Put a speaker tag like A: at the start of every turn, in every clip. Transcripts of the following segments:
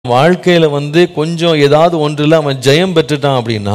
A: வாழ்க்கையில வந்து கொஞ்சம் ஏதாவது ஒன்றுல அவன் ஜெயம் பெற்றுட்டான் அப்படின்னா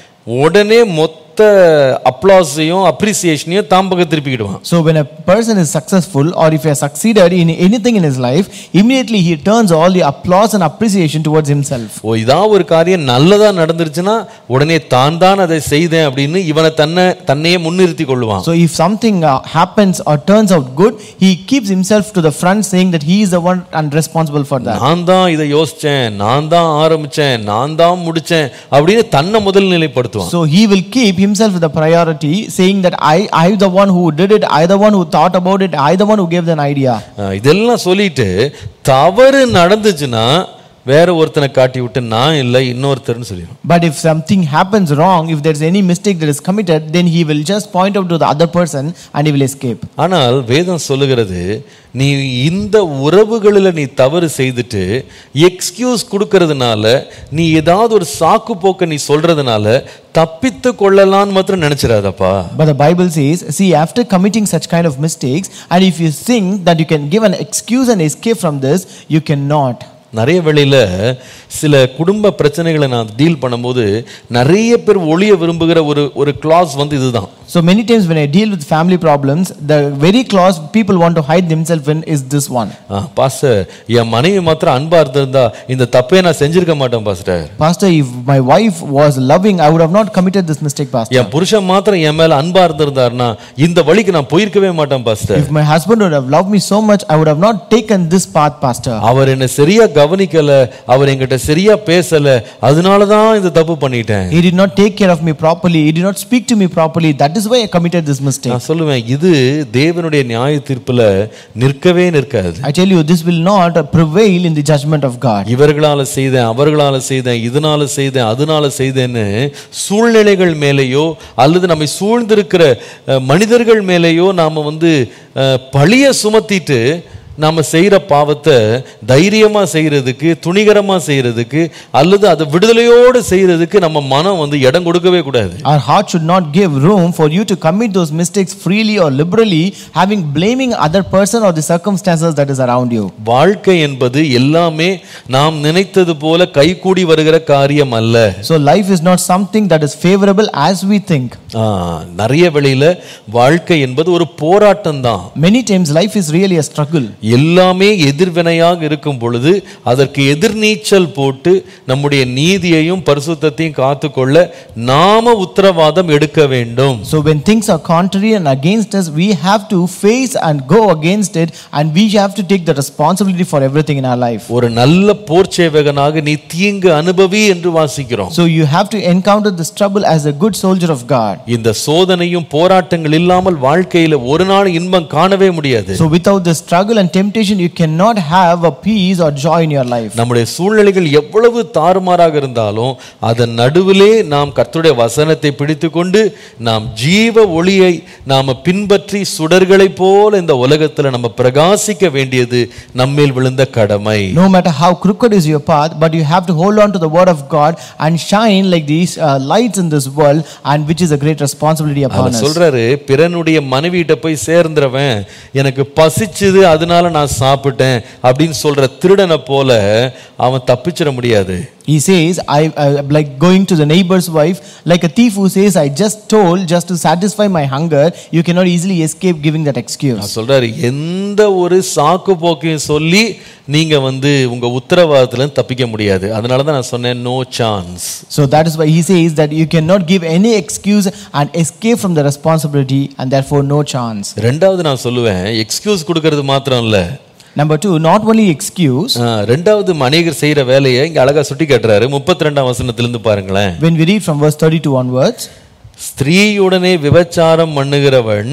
A: உடனே மொத்த அப்ளாஸையும் அப்ரிசியேஷனையும் தாம் பக்கம் திருப்பிக்கிடுவான்
B: So when a person is successful or if he has succeeded in anything in his life, immediately he turns all the applause and appreciation towards himself.
A: ஓ இதான் ஒரு காரியம் நல்லதா நடந்துருச்சுன்னா உடனே தான் தான் அதை செய்தேன் அப்படின்னு இவனை தன்னை தன்னையே முன்னிறுத்தி கொள்ளுவான்
B: So if something uh, happens or turns out good, he keeps himself to the front saying that he is the one and responsible for that.
A: நான் தான் இதை யோசிச்சேன் நான் தான் ஆரம்பிச்சேன் நான் தான் முடிச்சேன் அப்படின்னு தன்னை முதல் நிலைப்படுத்துவான்
B: So he will keep himself with the priority saying that I I the one who did it, I the one who thought about it, I the one who gave the idea.
A: அஹ் இதெல்லாம் சொல்லிட்டு தவறு நடந்துச்சுன்னா வேற ஒருத்தனை காட்டி விட்டு நான் இல்லை இன்னொருத்தர்னு சொல்லிடும்
B: But if something happens wrong, if there's any mistake that is committed, then he will just point out to the other person and he will escape.
A: ஆனால் வேதம் சொல்லுகிறது நீ இந்த உறவுகளில் நீ தவறு செய்துட்டு எக்ஸ்கியூஸ் கொடுக்கறதுனால நீ ஏதாவது ஒரு சாக்கு போக்க நீ சொல்றதுனால தப்பித்து கொள்ளலான்னு மாத்திரம் நினைச்சிடாதப்பா
B: But the Bible says, see, after committing such kind of mistakes, and if you think that you can give an excuse and escape from this, you cannot.
A: நிறைய வேளையில சில குடும்ப பிரச்சனைகளை நான் டீல் பண்ணும்போது நிறைய பேர் ஒளிய விரும்புகிற ஒரு ஒரு கிளாஸ் வந்து இதுதான்
B: So many times when I deal with family problems, the very clause people want to hide themselves in is this one.
A: Pastor என் மனைவி மாத்திரம் அன்பா இருந்திருந்தா இந்த தப்பே நான் செஞ்சிருக்க மாட்டேன் pastor
B: Pastor, if my wife was loving, I would have not committed this mistake, Pastor.
A: என் புருஷன் மாத்திரம் என் மேல அன்பா இருந்திருந்தாருன்னா இந்த வழிக்கு நான் போயிருக்கவே மாட்டேன் pastor
B: If my husband would have loved me so much, I would have not taken this path, Pastor.
A: அவர் என்ன சரியா கவனிக்கல அவர் என்கிட்ட சரியா பேசல அதனால தான் இந்த தப்பு பண்ணிட்டேன்
B: He did not take care of me properly. He did not speak to me properly. That is why I committed this mistake.
A: நான் சொல்லுவேன் இது தேவனுடைய நியாய தீர்ப்புல நிற்கவே நிற்காது
B: I tell you, this will not prevail in the judgment of God.
A: இவர்களால செய்தேன் அவர்களால செய்தேன் இதனால செய்தேன் அதனால செய்தேன்னு சூழ்நிலைகள் மேலேயோ அல்லது நம்மை சூழ்ந்திருக்கிற அஹ், மனிதர்கள் மேலேயோ நாம வந்து அஹ், பழிய சுமத்திட்டு நாம செய்யற பாவத்தை தைரியமா செய்யறதுக்கு துணிகரமா செய்யறதுக்கு அல்லது அதை விடுதலையோடு செய்யறதுக்கு நம்ம மனம் வந்து இடம் கொடுக்கவே கூடாது
B: Our heart should not give room for you to commit those mistakes freely or liberally, having blaming other person or the circumstances that is around you.
A: வாழ்க்கை என்பது எல்லாமே நாம் நினைத்தது போல கைகூடி வருகிற காரியம் அல்ல
B: So life is not something that is favorable as we think.
A: ஆ, நிறைய வெளியில வாழ்க்கை என்பது ஒரு போராட்டம் தான்
B: Many times life is really a struggle.
A: எல்லாமே எதிர்வினையாக இருக்கும் பொழுது அதற்கு எதிர்நீச்சல் போட்டு நம்முடைய நீதியையும் பரிசுத்தத்தையும் காத்துக்கொள்ள நாம உத்தரவாதம் எடுக்க வேண்டும்
B: So when things are contrary and against us, we have to face and go against it and we have to take the responsibility for everything in our life.
A: ஒரு நல்ல போர்ச்சேவகனாக நீ தீங்கு அனுபவி என்று வாசிக்கிறோம்
B: So you have to encounter this trouble as a good soldier of God.
A: இந்த சோதனையும் போராட்டங்கள் இல்லாமல் வாழ்க்கையில ஒரு நாள் இன்பம் காணவே முடியாது
B: So without the struggle and temptation, you cannot have a peace or joy in your life.
A: நம்முடைய சூழ்நிலைகள் எவ்வளவு தாறுமாறாக இருந்தாலும் அதன் நடுவிலே நாம் கர்த்தருடைய வசனத்தை பிடித்துக்கொண்டு நாம் ஜீவ ஒளியை நாம பின்பற்றி சுடர்களைப் போல இந்த உலகத்துல நம்ம பிரகாசிக்க வேண்டியது நம்மேல் விழுந்த கடமை
B: No matter how crooked is your path, but you have to hold on to the word of God and shine like these uh, lights in this world, and which is a great responsibility upon
A: our
B: us.
A: சொல்றாரு பிறனுடைய மனைவியிட்ட போய் சேர்ந்துறவன் எனக்கு பசிச்சுது அதனால நான் சாப்பிட்டேன் அப்படின்னு சொல்ற திருடனை போல அவன் தப்பிச்சிட முடியாது
B: He says, I uh, like going to the neighbor's wife, like a thief who says, I just told just to satisfy my hunger. You cannot easily escape giving that excuse.
A: நான் சொல்றாரு எந்த ஒரு சாக்கு போக்கையும் சொல்லி நீங்க வந்து உங்க உத்தரவாதத்துல தப்பிக்க முடியாது அதனால தான் நான் சொன்னேன் no chance
B: So that is why he says that you cannot give any excuse and escape from the responsibility, and therefore no chance.
A: ரெண்டாவது நான் சொல்லுவேன் எக்ஸ்கியூஸ் கொடுக்கறது மாத்திரம் இல்ல
B: Number two, not only excuse.
A: ஆ, ரெண்டாவது மனிதர் செய்யற வேலையை இங்க அழகா சுட்டி காட்டுறாரு முப்பத்தி ரெண்டாம் வசனத்திலிருந்து பாருங்களேன்
B: When we read from verse 32 onwards,
A: ஸ்திரீயுடனே விபச்சாரம் பண்ணுகிறவன்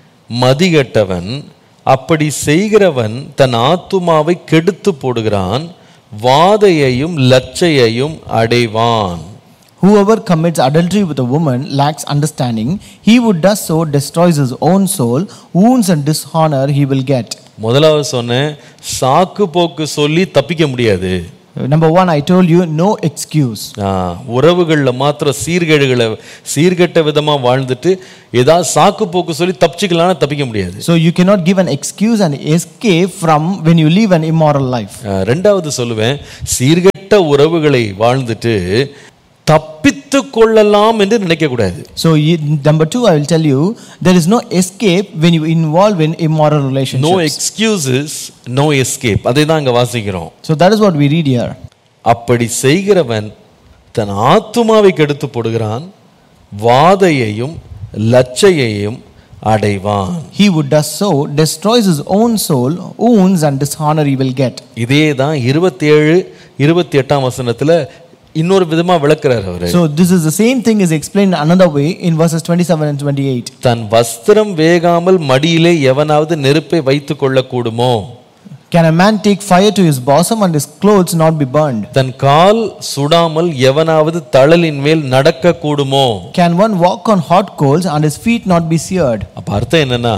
A: மதிகெட்டவன் அப்படி செய்கிறவன் தன் ஆத்துமாவை கெடுத்து போடுகிறான் வாதையையும் லச்சையையும் அடைவான்
B: Whoever commits adultery with a woman lacks understanding. He who does so destroys his own soul. Wounds and dishonor he will get.
A: முதலாவது சொன்னேன் சாக்கு போக்கு சொல்லி தப்பிக்க முடியாது
B: Number one, I told you no excuse.
A: ஆ, உறவுகள்ல மாத்திரம் சீர்கேடுகளை சீர்கெட்ட விதமா வாழ்ந்துட்டு ஏதாவது சாக்கு போக்கு சொல்லி தப்பிச்சுக்கலாம்னா தப்பிக்க முடியாது
B: So you cannot give an excuse and escape from when you live an immoral life.
A: ஆ, ரெண்டாவது சொல்லுவேன் சீர்கெட்ட உறவுகளை வாழ்ந்துட்டு தப்பித்து கொள்ளலாம் என்று நினைக்க கூடாது
B: So you, number two, I will tell you, there is no escape when you involve in immoral
A: no
B: relationships.
A: Excuses no escape அதை தான் அங்க வாசிக்கிறோம்
B: So that is what we read here.
A: அப்படி செய்கிறவன் தன் ஆத்துமாவை கெடுத்து போடுகிறான் வாதையையும் லச்சையையும் அடைவான்
B: He who does so destroys his own soul, wounds and dishonor he will get.
A: இதே தான் இருபத்தி ஏழு இருபத்தி எட்டாம் வசனத்துல இன்னொரு விதமா விளக்குறார் அவரு
B: So this is the same thing is explained another way in verses 27 and 28.
A: தன் வஸ்திரம் வேகாமல் மடியிலே எவனாவது நெருப்பை வைத்துக் கொள்ளக்கூடுமோ
B: Can a man take fire to his bosom and his clothes not be burned?
A: தன் கால் சுடாமல் எவனாவது தழலின் மேல் நடக்க கூடுமோ
B: Can one walk on hot coals and his feet not be seared?
A: அப்ப அர்த்தம் என்னன்னா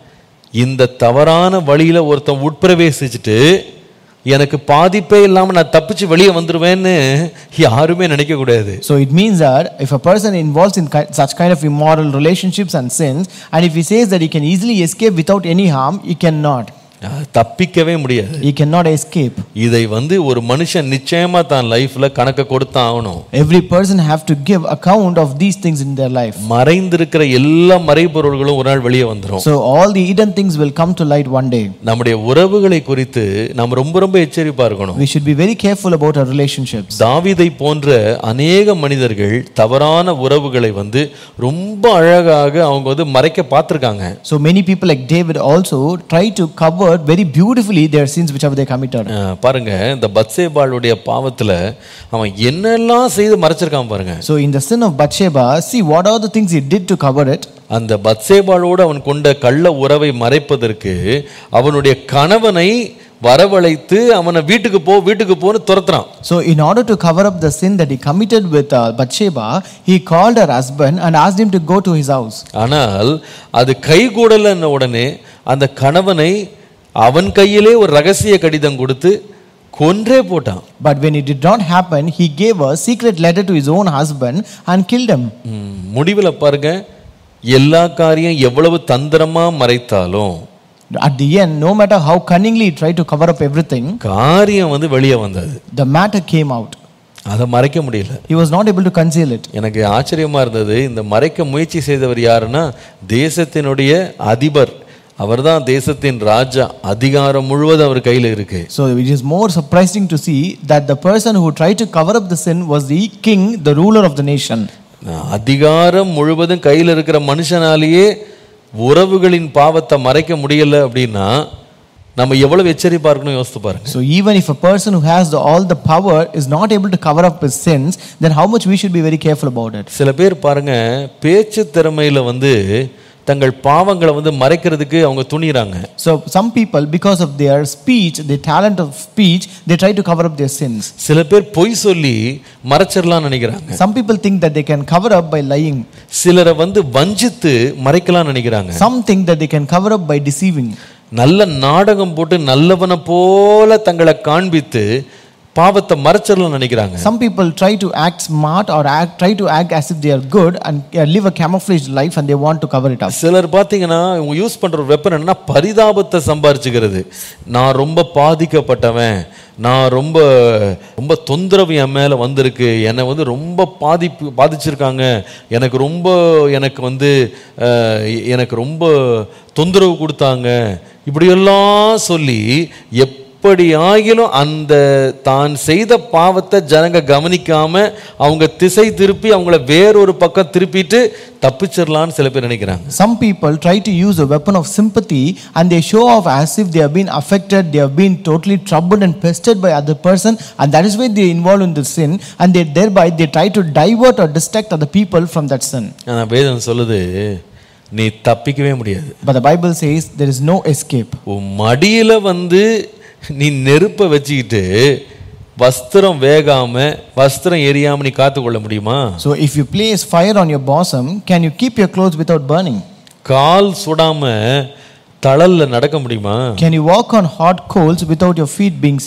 A: இந்த தவறான வழியில ஒருத்தன் உட்பிரவேசிச்சுட்டு எனக்கு பாதிப்பே இல்லாம நான் தப்பிச்சு வெளியே வந்துருவேன்னு யாருமே நினைக்க கூடாது
B: So it means that if a person involves in ki- such kind of immoral relationships and sins, and if he says that he can easily escape without any harm, he cannot.
A: அஹ் தப்பிக்கவே முடியாது
B: He cannot escape.
A: இதை வந்து ஒரு மனுஷன் நிச்சயமா தான் லைஃப்ல கணக்க கொடுத்தான் ஆகணும்
B: Every person have to give account of these things in their life.
A: மறைந்திருக்கிற எல்லா மறைபொருள்களும் ஒரு நாள் வெளியே வந்துரும்
B: So all the hidden things will come to light one day.
A: நம்முடைய உறவுகளை குறித்து நம்ம ரொம்ப ரொம்ப எச்சரிப்பா இருக்கணும்
B: We should be very careful about our relationships.
A: தாவீதை போன்ற அநேக மனிதர்கள் தவறான உறவுகளை வந்து ரொம்ப அழகாக அவங்க வந்து மறைக்க பார்த்திருக்காங்க
B: So many people like David also try to cover very beautifully their sins whichever they committed.
A: அஹ் பாருங்க இந்த பத்சேபாளுடைய பாவத்துல அவன் என்னெல்லாம் செய்து மறைச்சிருக்கான் பாருங்க
B: So in the sin of Bathsheba, see what are the things he did to cover it.
A: அந்த பத்சேபாளோடு அவன் கொண்ட கள்ள உறவை மறைப்பதற்கு அவனுடைய கணவனை வரவழைத்து அவனை வீட்டுக்கு போ வீட்டுக்கு போன்னு துரத்துறான்
B: So in order to cover up the sin that he committed with uh, Bathsheba, he called her husband and asked him to go to his house.
A: ஆனால் அது கைகூடலன்ன உடனே அந்த கணவனை அவன் கையிலே ஒரு ரகசிய கடிதம் கொடுத்து கொன்றே போட்டான்
B: But when it did not happen, he gave a secret letter to his own husband and killed him.
A: ம், முடிவுல பாருங்க எல்லா காரியம் எவ்வளவு தந்திரமா மறைத்தாலும்
B: At the end, no matter how cunningly he tried to cover up everything,
A: காரியம் வந்து வெளியே வந்தது
B: the matter came out.
A: அதை மறைக்க முடியல
B: He was not able to conceal it.
A: எனக்கு ஆச்சரியமா இருந்தது இந்த மறைக்க முயற்சி செய்தவர் யாருன்னா தேசத்தினுடைய அதிபர் அவர்தான் தேசத்தின் ராஜா அதிகாரம் முழுவதும் அவர் கையில இருக்கு
B: So it is more surprising to see that the person who tried to cover up the sin was the king, the ruler of the nation.
A: அதிகாரம் முழுவதும் கையில இருக்கிற மனுஷனாலேயே உறவுகளின் பாவத்தை மறைக்க முடியல அப்படின்னா நம்ம எவ்வளவு எச்சரிப்பா இருக்கணும் யோசித்து பாருங்க
B: So even if a person who has the, all the power is not able to cover up his sins, then how much we should be very careful about it.
A: சில பேர் பாருங்க பேச்சு திறமையில வந்து தங்கள் பாவங்களை வந்து மறைக்கிறதுக்கு அவங்க துணிறாங்க
B: So some people, because of their speech, their talent of speech, they try to cover up their sins.
A: சில பேர் பொய் சொல்லி மறைச்சிடலாம்னு நினைக்கிறாங்க
B: Some people think that they can cover up by lying.
A: சிலரை வந்து வஞ்சித்து மறைக்கலாம்னு நினைக்கிறாங்க
B: Some think that they can cover up by deceiving.
A: நல்ல நாடகம் போட்டு நல்லவனை போல தங்களை காண்பித்து பாவத்தை மறைச்சிடலாம்னு நினைக்கிறாங்க
B: Some people try to act smart or act, try to act as if they are good and uh, live a camouflaged life and they want to cover it up.
A: சிலர் பார்த்தீங்கன்னா இவங்க யூஸ் பண்ற ஒரு வெப்பன் என்னன்னா பரிதாபத்தை சம்பாரிச்சுக்கிறது நான் ரொம்ப பாதிக்கப்பட்டவன் நான் ரொம்ப ரொம்ப தொந்தரவு என் மேலே வந்திருக்கு என்னை வந்து ரொம்ப பாதிப்பு பாதிச்சிருக்காங்க எனக்கு ரொம்ப எனக்கு வந்து அஹ், எனக்கு ரொம்ப தொந்தரவு கொடுத்தாங்க இப்படியெல்லாம் சொல்லி எப்படி ஆகிலும் அந்த தான் செய்த பாவத்தை ஜனங்க கவனிக்காம அவங்க திசை திருப்பி அவங்கள வேறொரு பக்கம் திருப்பிட்டு தப்பிச்சிடலான்னு சில பேர் நினைக்கிறாங்க
B: Some people try to use a weapon of sympathy and they show off as if they have been affected, they have been totally troubled and pestered by other person, and that is why they involve in the sin, and they thereby they try to divert or distract other people from that sin.
A: ஆனா வேதம் சொல்லுது நீ தப்பிக்கவே முடியாது
B: But the Bible says there is no escape.
A: உன் மடியில வந்து நீ நெருப்பை வச்சுக்கிட்டு வஸ்திரம் வேகாம வஸ்திரம் எரியாம நீ காத்துக்கொள்ள முடியுமா
B: So if you place fire on your bosom, can you keep your clothes without burning?
A: கால் சுடாம தழல்ல நடக்க முடியுமா
B: Can you walk on hot coals without your feet being seared?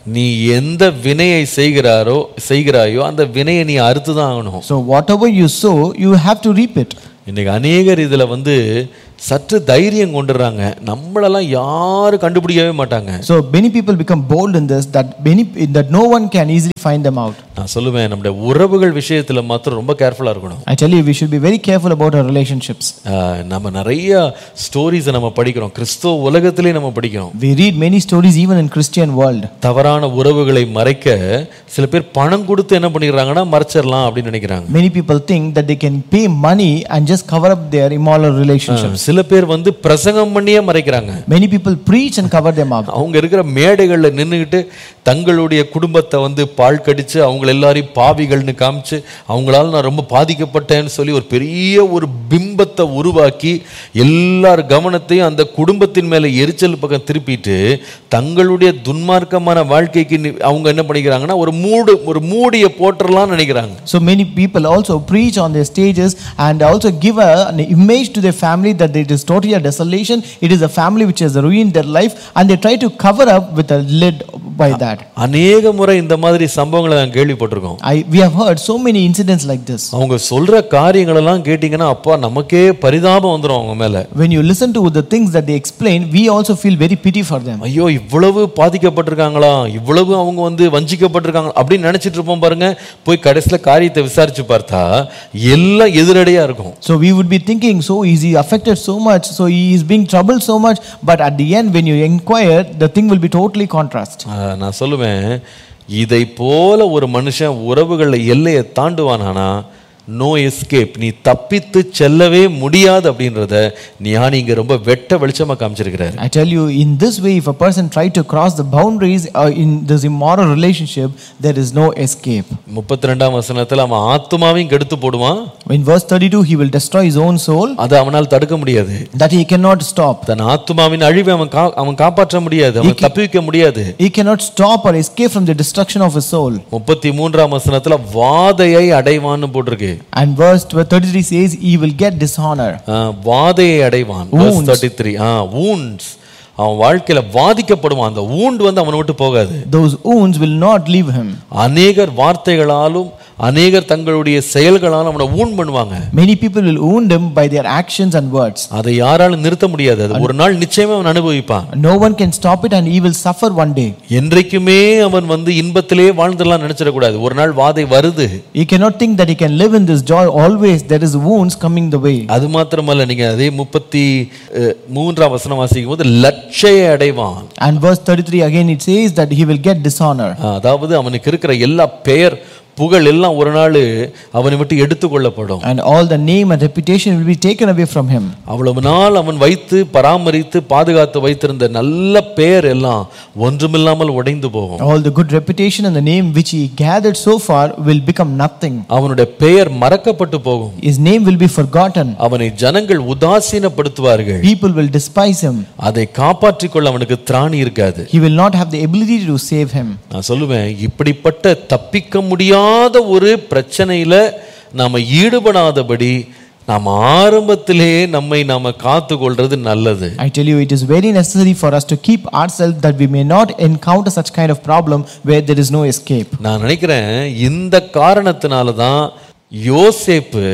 A: நீ எந்த வினையை செய்கிறாரோ செய்கிறாயோ அந்த வினையை நீ அறுத்து தான் ஆகணும்
B: So whatever you sow, you have to reap it.
A: இன்னைக்கு அநேகர் இதுல வந்து சற்று தைரியம் கொண்டுறாங்க நம்மளெல்லாம் யாரும் கண்டுபிடிக்கவே மாட்டாங்க
B: So many people become bold in this that many that no one can easily find them out.
A: நான் சொல்லுவேன் நம்முடைய உறவுகள் விஷயத்துல மாத்திரம் ரொம்ப கேர்ஃபுல்லா இருக்கணும்
B: I tell you, we should be very careful about our relationships.
A: ஆஹ் நம்ம நிறைய ஸ்டோரிஸை நம்ம படிக்கிறோம் கிறிஸ்துவ உலகத்திலே நம்ம படிக்கிறோம்
B: We read many stories even in Christian world.
A: தவறான உறவுகளை மறைக்க சில பேர் பணம் கொடுத்து என்ன பண்ணிடுறாங்கன்னா மறைச்சிடலாம் அப்படின்னு நினைக்கிறாங்க
B: Many people think that they can pay money and just cover up their immoral relationships.
A: சில பேர் வந்து பிரசங்கம் பண்ணியே மறைக்கிறாங்க
B: Many people preach and cover them up.
A: அவங்க இருக்கிற மேடைகள்ல நின்றுக்கிட்டு தங்களுடைய குடும்பத்தை வந்து பால் கடிச்சு அவங்க எல்லாரையும் பாவிகள்னு காமிச்சு அவங்களால நான் ரொம்ப பாதிக்கப்பட்டேன்னு சொல்லி ஒரு பெரிய ஒரு பிம்பத்தை உருவாக்கி எல்லார் கவனத்தையும் அந்த குடும்பத்தின் மேல எரிச்சல் பக்கம் திருப்பிட்டு தங்களுடைய துன்மார்க்கமான வாழ்க்கைக்கு நி- அவங்க என்ன பண்ணிக்கிறாங்கன்னா ஒரு மூடு ஒரு மூடிய போட்டுறலாம்னு நினைக்கிறாங்க
B: So many people also preach on their stages and also give a, an image to their family that it is totally a desolation. It is a family which has ruined their life and they try to cover up with a lid by that.
A: அநேக முறை இந்த மாதிரி சம்பவங்களை நான் கேள்விப்பட்டிருக்கோம்
B: I, we have heard so many incidents like this.
A: அவங்க சொல்ற காரியங்கள் எல்லாம் கேட்டீங்கன்னா அப்பா நமக்கே பரிதாபம் வந்துரும் அவங்க மேல
B: When you listen to the things that they explain, we also feel very pity for them.
A: ஐயோ இவ்வளவு பாதிக்கப்பட்டிருக்காங்களா இவ்வளவு அவங்க வந்து வஞ்சிக்கப்பட்டிருக்காங்க அப்படின்னு நினைச்சிட்டு இருப்போம் பாருங்க போய் கடைசியில காரியத்தை விசாரிச்சு பார்த்தா எல்லாம் எதிரடையா இருக்கும்
B: So we would be thinking, so is he affected so much? So he is being troubled so much. But at the end, when you inquire, the thing will be totally contrast.
A: ஆஹ், நான் சொல்லுவேன் இதை போல ஒரு மனுஷன் உறவுகளில் எல்லையை தாண்டுவானானா no escape நீ தப்பித்து செல்லவே முடியாது அப்படின்றத ஞானி இங்க ரொம்ப வெட்ட வெளிச்சமா காமிச்சிருக்கிறாரு
B: I tell you, in this way, if a person try to cross the boundaries uh, in this immoral relationship, there is no escape.
A: முப்பத்தி ரெண்டாம் வசனத்துல அவன் ஆத்துமாவையும் கெடுத்து போடுவான்
B: In verse 32, he will destroy his own soul,
A: அதை அவனால் தடுக்க முடியாது
B: that he cannot stop.
A: தன் ஆத்துமாவின் அழிவை அவன் கா- அவன் காப்பாற்ற முடியாது அவன் தப்பிக்க முடியாது
B: He cannot stop or escape from the destruction of his soul.
A: முப்பத்தி மூன்றாம் வசனத்துல வாதையை அடைவான்னு போட்டிருக்கு
B: And verse 33 says, he will get dishonor.
A: ஆ, வாதையை அடைவான் தேர்ட்டி த்ரீ wounds அவன் வாழ்க்கையில வாதிக்கப்படுவான் அந்த wound வந்து அவனை விட்டு போகாது
B: Those wounds will not leave him.
A: அநேகர் வார்த்தைகளாலும் அநேகர் தங்களுடைய செயல்களாலும் அவனை ஊன் பண்ணுவாங்க
B: Many people will wound him by their actions and words.
A: அதை யாராலும் நிறுத்த முடியாது அது ஒரு நாள் நிச்சயமா அவன் அனுபவிப்பான்
B: No one can stop it and he will suffer one day.
A: என்றைக்குமே அவன் வந்து இன்பத்திலே வாழ்ந்துடலாம் நினைச்சிடக்கூடாது ஒரு நாள் வாதை வருது
B: He cannot think that he can live in this joy always. There is wounds coming the way.
A: அது மாத்திரமல்ல நீங்க அதே முப்பத்தி அஹ், மூன்றாம் வசனம் வாசிக்கும் போது லட்சையை அடைவான்
B: And verse 33 again it says that he will get dishonor.
A: ஆ, அதாவது அவனுக்கு இருக்கிற எல்லா பெயர் புகழ் எல்லாம் ஒரு நாள் அவனை விட்டு எடுத்துக்கொள்ளப்படும்
B: And all the name and reputation will be taken away from him.
A: அவ்வளவு நாள் அவன் வைத்து பராமரித்து பாதுகாத்து வைத்திருந்த நல்ல பெயர் எல்லாம் ஒன்றுமில்லாமல் உடைந்து போகும்
B: All the good reputation and the name which he gathered so far will become nothing.
A: அவனுடைய பெயர் மறக்கப்பட்டு போகும்
B: His name will be forgotten.
A: அவனை ஜனங்கள் உதாசீனப்படுத்துவார்கள்
B: People will despise him.
A: அதை காப்பாற்றிக் கொள்ள அவனுக்கு திராணி இருக்காது
B: He will not have the ability to save him.
A: நான் சொல்லுவேன் இப்படிப்பட்ட தப்பிக்க முடியாத ஒரு பிரச்சனையில நாம ஈடுபடாதபடி நாம் ஆரம்பத்திலேயே நம்மை நாம காத்து கொள்றது நல்லது
B: I tell you, it is very necessary for us to keep ourselves that we may not encounter such kind of problem where there is no escape.
A: நான் நினைக்கிறேன் இந்த காரணத்தினால தான் யோசேப்பு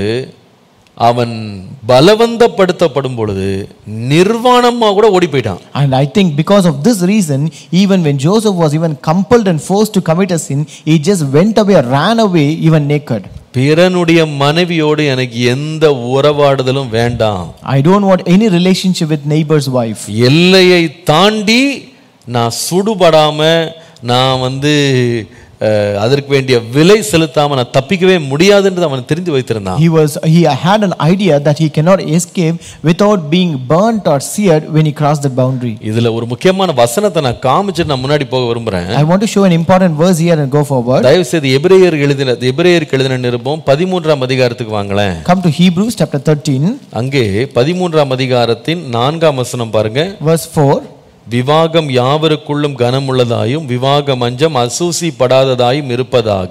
A: அவன் பலவந்தப்படுத்தப்படும் பொழுது நிர்வாணமா கூட ஓடி போயிட்டான்
B: And I think because of this reason, even when Joseph was even compelled and forced to commit a sin, he just went away, ran away, even naked.
A: பிறனுடைய மனைவியோடு எனக்கு எந்த உறவாடுதலும் வேண்டாம்
B: I don't want any relationship with neighbor's wife.
A: எல்லையை தாண்டி நான் சுடுபடாம நான் வந்து அஹ், அதற்கு வேண்டிய விலை செலுத்தாம நான் தப்பிக்கவே முடியாதுன்றது அவன் தெரிந்து வைத்திருந்தான்
B: He was he had an idea that he cannot escape without being burnt or seared when he crossed the boundary.
A: இதுல ஒரு முக்கியமான வசனத்தை நான் காமிச்சு நான் முன்னாடி போக விரும்புறேன்
B: I want to show an important verse here and go forward.
A: தயவு செய்து எபிரேயர் எழுதின எபிரேயருக்கு எழுதின நிருபம் பதிமூன்றாம் அதிகாரத்துக்கு வாங்களேன்
B: Come to Hebrews chapter 13,
A: அங்கே பதிமூன்றாம் அதிகாரத்தின் நான்காம் வசனம் பாருங்க
B: verse 4.
A: விவாகம் யாவருக்குள்ளும் கனமுள்ளதாயும் விவாக மஞ்சம் அசூசி படாததாயும் இருப்பதாக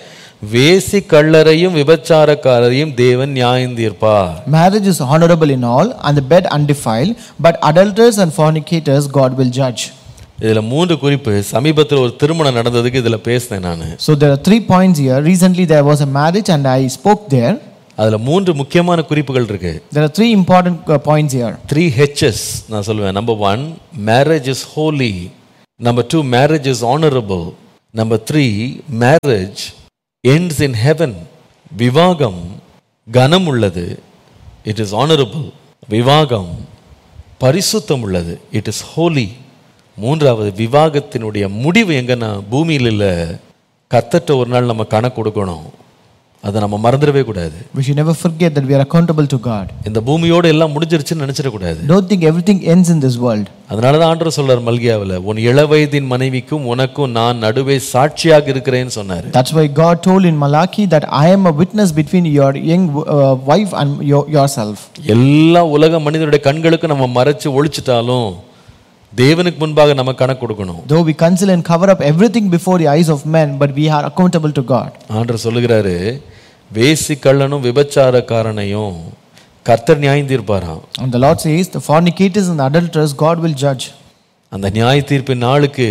A: வேசி கள்ளரையும் விபச்சாரக்காரரையும் தேவன் நியாயம் தீர்ப்பார்
B: Marriage is honorable in all, and the bed undefiled, but adulterers and fornicators God will judge.
A: இதுல மூன்று குறிப்பு சமீபத்தில் ஒரு திருமணம் நடந்ததுக்கு இதுல பேசினேன் நான்
B: So there are three points here. Recently there was a marriage and I spoke there.
A: அதுல மூன்று முக்கியமான குறிப்புகள் இருக்கு
B: There are three important uh, points here.
A: Three Hs நான் சொல்லுவேன் number one marriage is holy number two marriage is honourable number three marriage ends in heaven விவாகம் கனம் உள்ளது இட் இஸ் ஆனரபிள் விவாகம் பரிசுத்தம் உள்ளது இட் இஸ் ஹோலி மூன்றாவது விவாகத்தினுடைய முடிவு எங்கன்னா பூமியில் இல்லை கத்தட்ட ஒரு நாள் நம்ம கணக்கு கொடுக்கணும் அதை நம்ம மறந்துடவே கூடாது
B: We should never forget that we are accountable to God.
A: இந்த பூமியோட எல்லாம் முடிஞ்சிருச்சுன்னு நினைச்சிடக்கூடாது
B: Don't think everything ends in this world.
A: அதனால தான் ஆண்டவர் சொல்றார் மல்கியாவில் உன் இளவயதின் மனைவிக்கும் உனக்கும் நான் நடுவே சாட்சியாக இருக்கிறேன்னு சொன்னார்
B: That's why God told in Malachi that I am a witness between your young uh, wife and your, yourself.
A: எல்லா உலக மனிதனுடைய கண்களுக்கு நம்ம மறைச்சு ஒழிச்சிட்டாலும் தேவனுக்கு முன்பாக நம்ம கணக்கு கொடுக்கணும்
B: Though we conceal and cover up everything before the eyes of men, but we are accountable to God.
A: ஆண்டவர் சொல்லுகிறாரு வேசி கள்ளனும் விபச்சாரக்காரனையும் கர்த்தர் நியாயம் தீர்ப்பாராம்
B: And the Lord says, the fornicators and adulterers, God will judge.
A: அந்த நியாய தீர்ப்பின் நாளுக்கு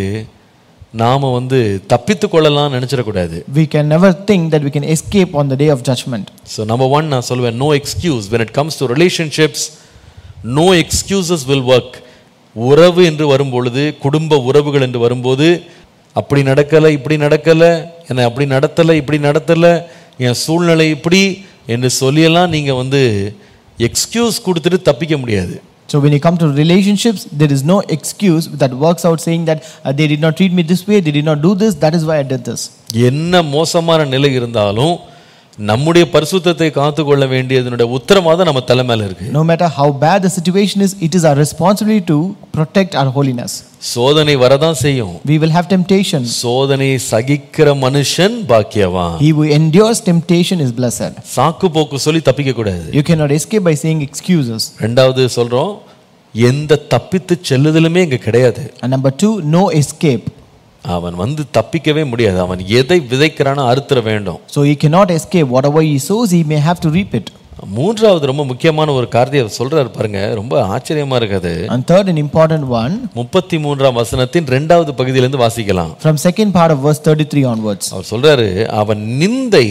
A: நாம வந்து தப்பித்து கொள்ளலாம் நினைச்சிடக்கூடாது
B: We can never think that we can escape on the day of judgment.
A: So number one நான் சொல்லுவேன் no excuse when it comes to relationships no excuses will work உறவு என்று வரும்பொழுது குடும்ப உறவுகள் என்று வரும்போது அப்படி நடக்கலை இப்படி நடக்கலை என்னை அப்படி நடத்தலை இப்படி நடத்தலை என் சூழ்நிலை இப்படி என்று சொல்லியெல்லாம் நீங்கள் வந்து எக்ஸ்கியூஸ் கொடுத்துட்டு தப்பிக்க முடியாது
B: So when you come to relationships, there is no excuse that works out saying that uh, they did not treat me this way, they did not do this, that is why I did this.
A: என்ன மோசமான நிலை இருந்தாலும் நம்முடைய பரிசுத்தத்தை காத்துக்கொள்ள வேண்டியதனுடைய உத்தரவாதம் நம்ம தலை மேல இருக்கு
B: No matter how bad the situation is, it is our responsibility to protect our holiness.
A: சோதனை வரதான் செய்யும்
B: We will have temptation.
A: சோதனையை சகிக்கிற மனுஷன் பாக்கியவான்
B: He who endures temptation is blessed.
A: சாக்கு போக்கு சொல்லி தப்பிக்க கூடாது
B: You cannot escape by saying excuses.
A: ரெண்டாவது சொல்றோம் எந்த தப்பித்து செல்லுதலுமே இங்க கிடையாது
B: And number two, no escape.
A: அவன் வந்து தப்பிக்கவே முடியாது அவன் எதை விதைக்கிறானோ அறுத்துற வேண்டும்
B: So he cannot escape. Whatever he sows, he may have to reap it.
A: மூன்றாவது ரொம்ப முக்கியமான ஒரு காரியத்தை அவர் சொல்றாரு பாருங்க ரொம்ப ஆச்சரியமா இருக்குது
B: And third and important one,
A: முப்பத்தி மூன்றாம் வசனத்தின் ரெண்டாவது பகுதியிலிருந்து வாசிக்கலாம்
B: from second part of verse 33 onwards.
A: அவர் சொல்றாரு அவன் நிந்தை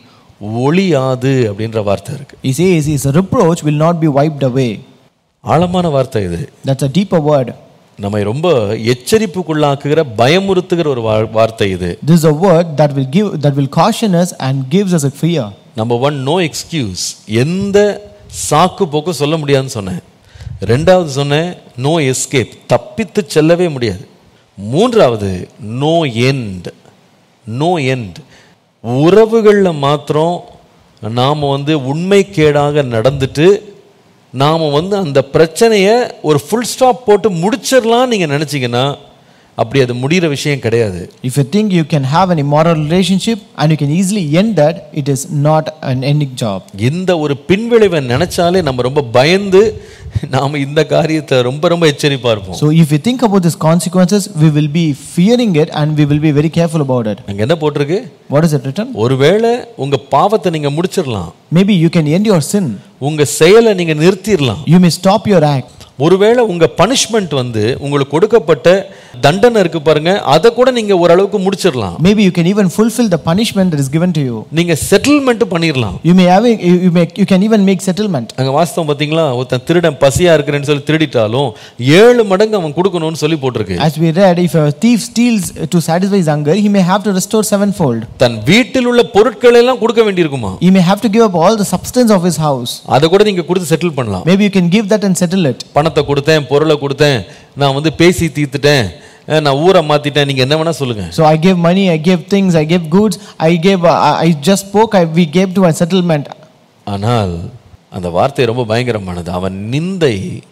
A: ஒளியாது அப்படின்ற வார்த்தை இருக்கு
B: He says his reproach will not be wiped away.
A: ஆழமான வார்த்தை இது
B: That's a deeper word.
A: நம்மை ரொம்ப எச்சரிப்புக்குள்ளாக்குகிற பயமுறுத்துகிற ஒரு வா- வார்த்தை இது
B: This is a word that will give that will caution us and gives us a fear.
A: Number one no excuse எந்த சாக்கு போக்கும் சொல்ல முடியாதுன்னு சொன்னேன் ரெண்டாவது சொன்னேன் நோ எஸ்கேப் தப்பித்து செல்லவே முடியாது மூன்றாவது நோ எண்ட் நோ எண்ட் உறவுகளில் மாத்திரம் நாம் வந்து உண்மைக்கேடாக நடந்துட்டு நாம் வந்து அந்த பிரச்சனையை ஒரு ஃபுல் ஸ்டாப் போட்டு முடிச்சிடலாம் நீங்கள் நினச்சிங்கன்னா அப்படி அது முடிகிற விஷயம் கிடையாது
B: If you think you can have an immoral relationship and you can easily end that, it is not an ending job.
A: இந்த ஒரு பின்விளைவை நினைச்சாலே நம்ம ரொம்ப பயந்து நாம இந்த காரியத்தை ரொம்ப ரொம்ப எச்சரிப்பா இருப்போம்
B: So if you think about these consequences, we will be fearing it and we will be very careful about it.
A: அங்க என்ன போட்டிருக்கு
B: What is it written?
A: ஒருவேளை உங்க பாவத்தை நீங்க முடிச்சிடலாம்
B: Maybe you can end your sin.
A: உங்க செயலை நீங்க நிறுத்திடலாம்
B: You may stop your act.
A: ஒருவேளை உங்க பனிஷ்மெண்ட் வந்து உங்களுக்கு கொடுக்கப்பட்ட தண்டனை இருக்கு பாருங்க அதை கூட நீங்க ஓரளவுக்கு முடிச்சிடலாம்
B: Maybe you can even fulfill the punishment that is given to you.
A: நீங்க செட்டில்மெண்ட் பண்ணிடலாம்
B: You may have a, you, you may you can even make settlement.
A: அங்க வாஸ்தவம் பாத்தீங்களா ஒருத்தன் திருடன் பசியா இருக்கிறேன்னு சொல்லி திருடிட்டாலும் ஏழு மடங்கு அவன் கொடுக்கணும்னு சொல்லி போட்டிருக்கு
B: As we read, if a thief steals to satisfy his hunger, he may have to restore sevenfold.
A: தன் வீட்டில் உள்ள பொருட்களை எல்லாம் கொடுக்க வேண்டியிருக்குமா
B: He may have to give up all the substance of his house.
A: அதை கூட நீங்க கொடுத்து செட்டில் பண்ணலாம்
B: Maybe you can give that and settle it.
A: பணத்தை கொடுத்தேன் பொருளை கொடுத்தேன் நான் வந்து பேசி தீர்த்துட்டேன் அஹ் நான் ஊரை மாத்திட்டேன் நீங்க என்ன வேணா சொல்லுங்க
B: So I gave money, I gave things, I gave goods, I gave, uh, I I just spoke, I, we gave to a settlement.
A: ஆனால் அந்த வார்த்தை ரொம்ப பயங்கரமானது அவன் நிந்தை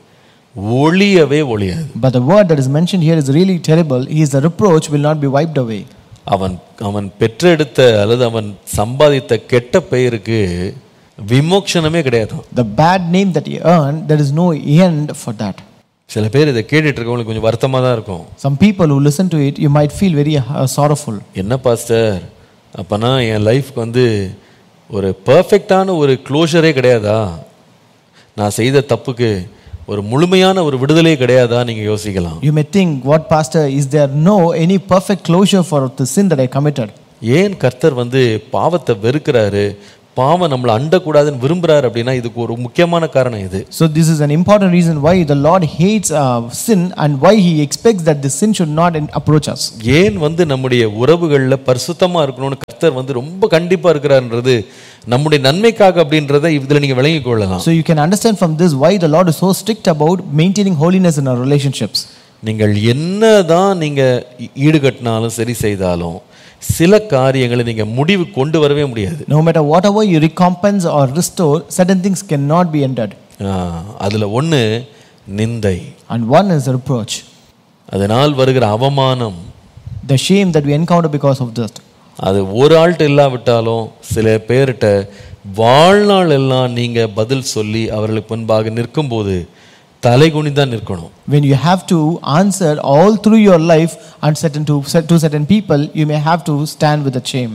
A: ஒளியவே ஒளியாது
B: But the word that is mentioned here is really terrible. His reproach will not be wiped away.
A: அவன் அவன் பெற்றெடுத்த அல்லது அவன் சம்பாதித்த கெட்ட பெயருக்கு விமோக்ஷனமே கிடையாது
B: The bad name that he earned, there is no end for that.
A: சில பேர் இதை கேட்டுட்டு இருக்கவங்களுக்கு கொஞ்சம் வருத்தமாக தான் இருக்கும்
B: Some people who listen to it, you might feel very uh, sorrowful.
A: என்ன பாஸ்டர் அப்பனா என் லைஃப்க்கு வந்து ஒரு பர்ஃபெக்டான ஒரு க்ளோஷரே கிடையாதா நான் செய்த தப்புக்கு ஒரு முழுமையான ஒரு விடுதலையே கிடையாதா நீங்க யோசிக்கலாம்
B: You may think, what pastor, is there no any perfect closure for the sin that I committed?
A: ஏன் கர்த்தர் வந்து பாவத்தை வெறுக்கிறாரு பாவம் நம்மளை அண்டக்கூடாதுன்னு விரும்புறாரு அப்படின்னா இதுக்கு ஒரு முக்கியமான காரணம் இது
B: So this is an important reason why the Lord hates uh, sin and why He expects that the sin should not en- approach us.
A: ஏன் வந்து நம்முடைய உறவுகளில் பரிசுத்தமா இருக்கணும்னு கர்த்தர் வந்து ரொம்ப கண்டிப்பா இருக்கிறாருன்றது நம்முடைய நன்மைக்காக அப்படின்றத இதுல நீங்க விளங்கிக் கொள்ளலாம்
B: So you can understand from this why the Lord is so strict about maintaining holiness in our relationships.
A: நீங்கள் என்னதான் நீங்க ஈ- ஈடுகட்டினாலும் சரி செய்தாலும் சில காரியங்களை நீங்க முடிவு கொண்டு வரவே முடியாது
B: No matter whatever you recompense or restore, certain things cannot be entered.
A: ஆ, அதுல ஒண்ணு நிந்தை
B: And one is reproach,
A: அதனால் வருகிற அவமானம்
B: the shame that we encounter because of this.
A: அது ஒரு ஆள்கிட்ட இல்லாவிட்டாலும் சில பேர்கிட்ட வாழ்நாள் எல்லாம் நீங்க பதில் சொல்லி அவர்களுக்கு முன்பாக நிற்கும்போது தலைகுனி தான் நிற்கணும்
B: When you have to answer all through your life and certain to, to certain people, you may have to stand with the shame.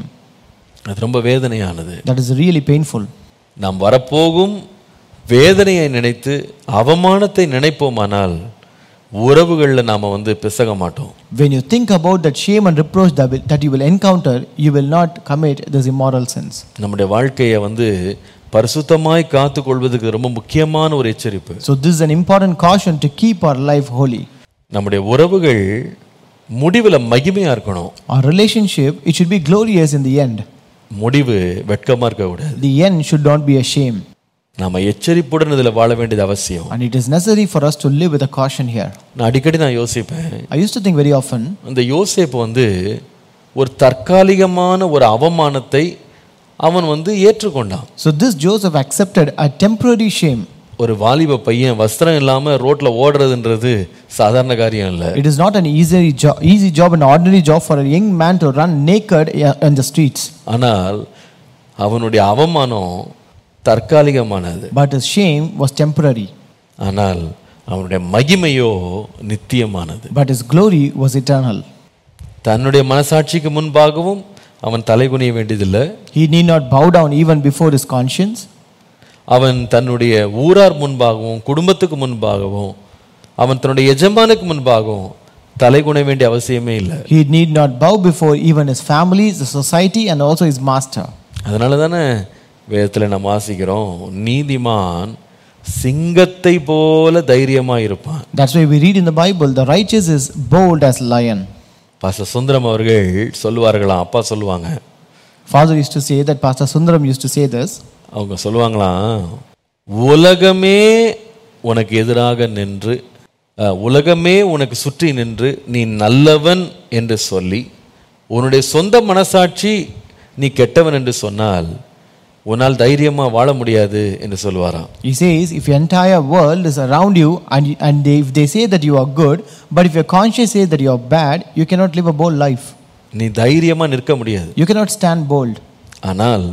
A: அது ரொம்ப வேதனையானது
B: That is really painful.
A: நாம் வரப்போகும் வேதனையை நினைத்து அவமானத்தை நினைப்போமானால் உறவுகளில் நாம் வந்து பிசக மாட்டோம்
B: When you think about that shame and reproach that, will, that you will encounter, you will not commit these immoral sins.
A: நம்முடைய வாழ்க்கையை வந்து பரிசுத்தமாய் காத்துக்கொள்வதுக்கு ரொம்ப முக்கியமான ஒரு எச்சரிப்பு
B: So, this is an important caution to keep our life holy.
A: நம்முடைய உறவுகள் முடிவில் மகிமையாக இருக்கணும்
B: Our relationship, it should be glorious in the end.
A: முடிவு வெட்கமாக இருக்கக்கூடாது
B: The end should not be a shame.
A: நாம் எச்சரிப்புடன் இதில் வாழ வேண்டியது அவசியம்
B: And it is necessary for us to live with a caution here.
A: நான் அடிக்கடி நான் யோசிப்பேன்
B: I used to think very often
A: அந்த யோசேப்பு வந்து ஒரு தற்காலிகமான ஒரு அவமானத்தை அவன் வந்து ஏற்றுக்கொண்டான்
B: So, this Joseph accepted a temporary shame.
A: ஒரு வாலிப பையன் வஸ்திரம் இல்லாம ரோட்ல ஓடுறதுன்றது சாதாரண காரியம் இல்ல
B: It is not an easy job, easy job, an ordinary job for a young man to run naked uh, in the streets.
A: ஆனால் அவனுடைய அவமானம் தற்காலிகமானது
B: But his shame was temporary,
A: ஆனால் அவனுடைய மகிமையோ நித்தியமானது
B: but his glory was eternal.
A: தன்னுடைய மனசாட்சிக்கு முன்பாகவும் அவன் தலைகுனிய வேண்டியதில்லை
B: He need not bow down even before his conscience.
A: அவன் தன்னுடைய ஊரார் முன்பாகவும் குடும்பத்துக்கு முன்பாகவும் அவன் தன்னுடைய எஜமானுக்கு முன்பாகவும் தலைகுன வேண்டிய அவசியமே இல்லை
B: He need not bow before even his family, the society, and also his master.
A: அதனால தானே வேதத்தில் நம்ம வாசிக்கிறோம் நீதிமான் சிங்கத்தை போல தைரியமா இருப்பான்
B: That's why we read in the Bible, the righteous is bold as lion.
A: பாச சுந்தரம் அவர்கள் சொல்லுவார்களாம் அப்பா சொல்லுவாங்க
B: Father used to say that, Pastor Sundaram used to say this.
A: அவங்க சொல்லுவாங்களாம் உலகமே உனக்கு எதிராக நின்று அஹ், உலகமே உனக்கு சுற்றி நின்று நீ நல்லவன் என்று சொல்லி உன்னுடைய சொந்த மனசாட்சி நீ கெட்டவன் என்று சொன்னால் உன்னால் தைரியமா வாழ முடியாது என்று சொல்லுவாராம்
B: He says, if your entire world is around you and, and they, if they say that you are good, but if your conscience says that you are bad, you cannot live a bold life.
A: நீ தைரியமா நிற்க முடியாது
B: You cannot stand bold.
A: ஆனால்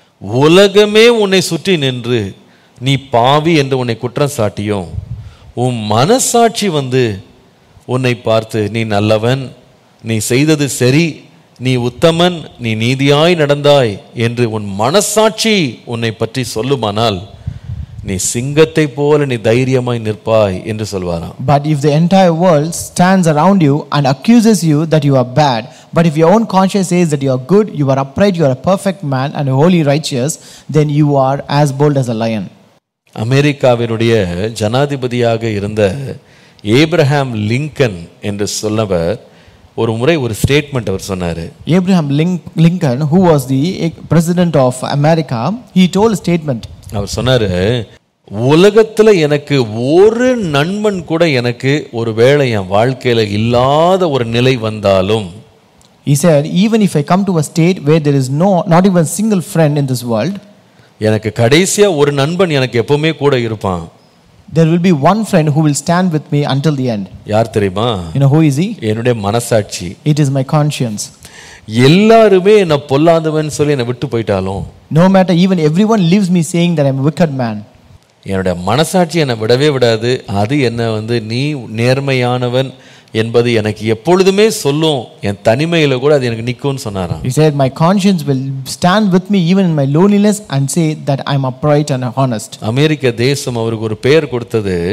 A: உலகமே உன்னை சுற்றி நின்று நீ பாவி என்று உன்னை குற்றம் சாட்டியும் உன் மனசாட்சி வந்து உன்னை பார்த்து நீ நல்லவன் நீ செய்தது சரி நீ உத்தமன் நீ நீதியாய் நடந்தாய் என்று உன் மனசாட்சி உன்னை பற்றி சொல்லுமானால் நீ சிங்கத்தை போல நீ தைரியமாய் நிற்பாய் என்று சொல்வாராம்
B: But if the entire world stands around you and accuses you that you are bad, but if your own conscience says that you are good, you are upright, you are a perfect man and holy righteous, then you are as bold as a lion.
A: அமெரிக்காவினுடைய ஜனாதிபதியாக இருந்த Abraham Lincoln என்று சொன்னவர் ஒரு முறை ஒரு statement அவர் சொன்னார்
B: Abraham Lin- Lincoln, who was the eh, president of America, he told a statement.
A: அவர் சொன்னார் உலகத்தில் எனக்கு ஒரு நண்பன் கூட எனக்கு ஒரு வேளை என் வாழ்க்கையில் இல்லாத ஒரு நிலை வந்தாலும்
B: He said, even if I come to a state where there is no, not even a single friend in this world,
A: எனக்கு கடைசியாக ஒரு நண்பன் எனக்கு எப்பவுமே கூட இருப்பான்
B: there will be one friend who will stand with me until the end.
A: யார் தெரியுமா
B: You know who is he?
A: என்னுடைய மனசாட்சி
B: It is my conscience.
A: எல்லாருமே என்னை பொல்லாதவன் சொல்லி என்னை விட்டு போயிட்டாலும்
B: No matter, even everyone leaves me saying that I'm a wicked man.
A: என்னுடைய மனசாட்சி என்னை விடவே விடாது அது என்ன வந்து நீ நேர்மையானவன் என்பது எனக்கு எப்பொழுதுமே சொல்லும் என் தனிமையில கூட அது எனக்கு நிற்கும்னு சொன்னாராம்
B: He said, My conscience will stand with me even in my loneliness and say that I'm upright and honest.
A: அமெரிக்க தேசம் அவருக்கு ஒரு பெயர் கொடுத்தது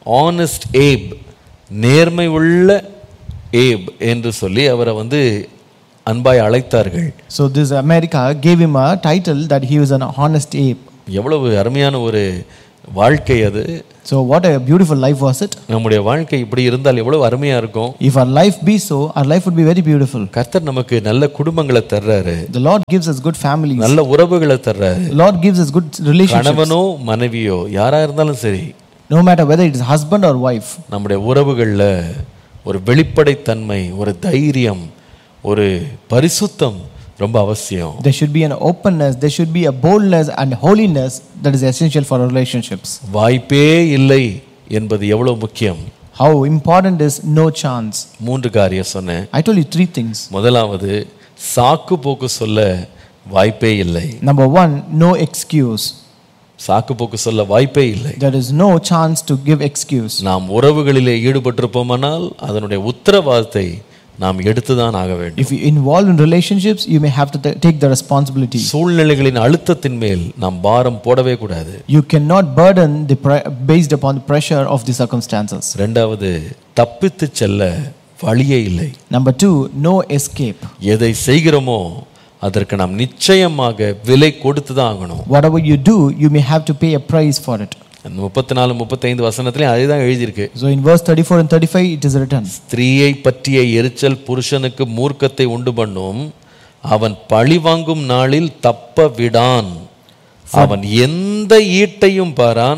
A: ஆனஸ்ட் ஏப் நேர்மை உள்ள ஏப் என்று சொல்லி அவரை வந்து அன்பாய் அழைத்தார்கள்
B: So this America gave him a title that he was an honest ape.
A: எவ்வளவு அருமையான ஒரு வாழ்க்கை அது
B: So what a beautiful life was it?
A: நம்முடைய வாழ்க்கை இப்படி இருந்தால் எவ்வளவு அருமையா இருக்கும்
B: If our life be so, our life would be very beautiful.
A: கர்த்தர் நமக்கு நல்ல குடும்பங்களை தர்றாரு
B: The Lord gives us good families.
A: நல்ல உறவுகளை தர்றாரு
B: The Lord gives us good relationships.
A: கணவனோ மனைவியோ யாரா இருந்தாலும் சரி
B: No matter whether it is husband or wife.
A: நம்முடைய உறவுகளில் ஒரு வெளிப்படைத்தன்மை ஒரு தைரியம் ஒரு பரிசுத்தம் ரொம்ப அவசியம்
B: There should be an openness, there should be a boldness and holiness that is essential for our relationships.
A: வாய்ப்பே இல்லை என்பது எவ்வளவு முக்கியம்
B: How important is no chance?
A: மூன்று காரியம் சொன்னேன்
B: I told you three things.
A: முதலாவது சாக்கு போக்கு சொல்ல வாய்ப்பே இல்லை
B: Number one, no excuse.
A: சாக்கு போக்கு சொல்ல வாய்ப்பே இல்லை
B: There is no chance to give excuse.
A: நாம் உறவுகளிலே ஈடுபட்டிருப்போமானால் அதனுடைய உத்தரவாதத்தை நாம் எடுத்துதான் ஆக வேண்டும்
B: If you involve in relationships, you may have to ta- take the responsibility.
A: சூழ்நிலைகளின் அழுத்தத்தின் மேல் நாம் பாரம் போடவே கூடாது
B: You cannot burden the pre- based upon the pressure of the circumstances.
A: ரெண்டாவது தப்பித்து செல்ல வழியே இல்லை
B: Number two, no escape.
A: எதை செய்கிறோமோ அதற்கு நாம் நிச்சயமாக விலை கொடுத்து தான் ஆகணும்
B: Whatever you do, you may have to pay a price for it.
A: அந்த முப்பத்தி நாலு முப்பத்தைந்து வசனத்திலையும் அதே தான் எழுதியிருக்கு
B: So in verse 34 and 35, it is written.
A: ஸ்திரீயை பற்றிய எரிச்சல் புருஷனுக்கு மூர்க்கத்தை உண்டு பண்ணும் அவன் பழி வாங்கும் நாளில் தப்ப விடான் அவன் எந்த ஈட்டையும் பாரான்